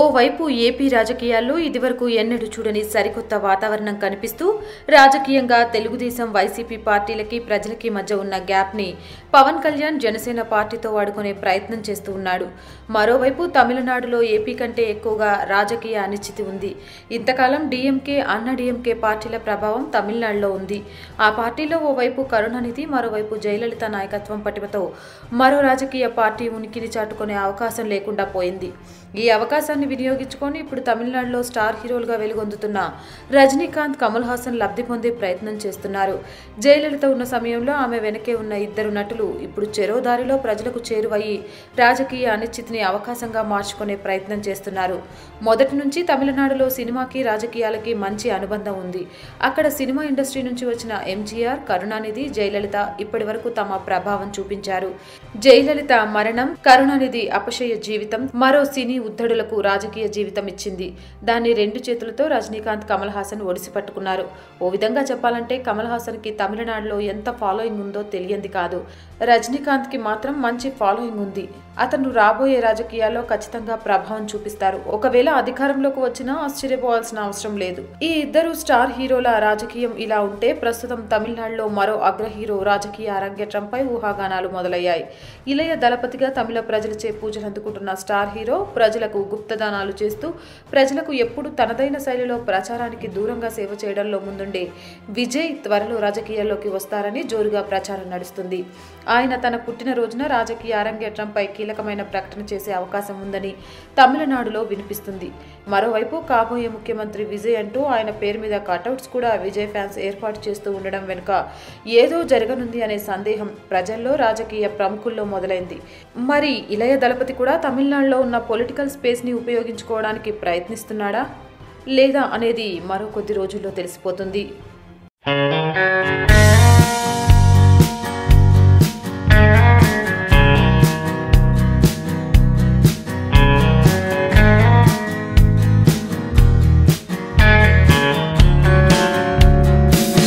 ఓవైపు ఏపీ రాజకీయాల్లో ఇదివరకు ఎన్నడూ చూడని సరికొత్త వాతావరణం కనిపిస్తూ రాజకీయంగా తెలుగుదేశం వైసీపీ పార్టీలకి ప్రజలకి మధ్య ఉన్న గ్యాప్ని పవన్ కళ్యాణ్ జనసేన పార్టీతో వాడుకునే ప్రయత్నం చేస్తూ ఉన్నాడు మరోవైపు తమిళనాడులో ఏపీ కంటే ఎక్కువగా రాజకీయ అనిశ్చితి ఉంది ఇంతకాలం డీఎంకే అన్న డీఎంకే పార్టీల ప్రభావం తమిళనాడులో ఉంది ఆ పార్టీలో ఓవైపు కరుణానిధి మరోవైపు జయలలిత నాయకత్వం పటిమతో మరో రాజకీయ పార్టీ ఉనికిని చాటుకునే అవకాశం లేకుండా పోయింది ఈ అవకాశాన్ని వినియోగించుకొని ఇప్పుడు తమిళనాడులో స్టార్ హీరోలుగా వెలుగొందుతున్న రజనీకాంత్ కమల్ హాసన్ లబ్ధి పొందే ప్రయత్నం చేస్తున్నారు జయలలిత ఉన్న సమయంలో ఆమె వెనకే ఉన్న ఇద్దరు నటులు ఇప్పుడు చెరో దారిలో ప్రజలకు చేరువయ్యి రాజకీయ అనిశ్చితిని అవకాశంగా మార్చుకునే ప్రయత్నం చేస్తున్నారు మొదటి నుంచి తమిళనాడులో సినిమాకి రాజకీయాలకి మంచి అనుబంధం ఉంది అక్కడ సినిమా ఇండస్ట్రీ నుంచి వచ్చిన ఎంజీఆర్ కరుణానిధి జయలలిత ఇప్పటి వరకు తమ ప్రభావం చూపించారు జయలలిత మరణం కరుణానిధి అపశయ జీవితం మరో సినీ ఉద్ధడులకు రాజకీయ జీవితం ఇచ్చింది దాన్ని రెండు చేతులతో రజనీకాంత్ కమల్ హాసన్ ఒడిసి పట్టుకున్నారు ఓ విధంగా చెప్పాలంటే కమల్ హాసన్ కి తమిళనాడులో ఎంత ఫాలోయింగ్ ఉందో తెలియంది కాదు రజనీకాంత్ కి మాత్రం మంచి ఫాలోయింగ్ ఉంది అతను రాబోయే రాజకీయాల్లో ఖచ్చితంగా ప్రభావం చూపిస్తారు ఒకవేళ అధికారంలోకి వచ్చినా ఆశ్చర్యపోవాల్సిన అవసరం లేదు ఈ ఇద్దరు స్టార్ హీరోల రాజకీయం ఇలా ఉంటే ప్రస్తుతం తమిళనాడులో మరో అగ్ర హీరో రాజకీయ అరంగేట్రంపై ఊహాగానాలు మొదలయ్యాయి ఇలయ దళపతిగా తమిళ ప్రజలచే పూజలు అందుకుంటున్న స్టార్ హీరో ప్రజలకు గుప్తదానాలు చేస్తూ ప్రజలకు ఎప్పుడు తనదైన శైలిలో ప్రచారానికి దూరంగా సేవ చేయడంలో ముందుండే విజయ్ త్వరలో రాజకీయాల్లోకి వస్తారని జోరుగా ప్రచారం నడుస్తుంది ఆయన తన పుట్టినరోజున రాజకీయ అరంగేట్రంపై కీలకమైన ప్రకటన చేసే అవకాశం ఉందని తమిళనాడులో వినిపిస్తుంది మరోవైపు కాబోయే ముఖ్యమంత్రి విజయ్ అంటూ ఆయన పేరు మీద కటౌట్స్ కూడా విజయ్ ఫ్యాన్స్ ఏర్పాటు చేస్తూ ఉండడం వెనుక ఏదో జరగనుంది అనే సందేహం ప్రజల్లో రాజకీయ ప్రముఖుల్లో మొదలైంది మరి ఇలయ దళపతి కూడా తమిళనాడులో ఉన్న పొలిటికల్ స్పేస్ని ఉపయోగించుకోవడానికి ప్రయత్నిస్తున్నాడా లేదా అనేది మరో కొద్ది రోజుల్లో తెలిసిపోతుంది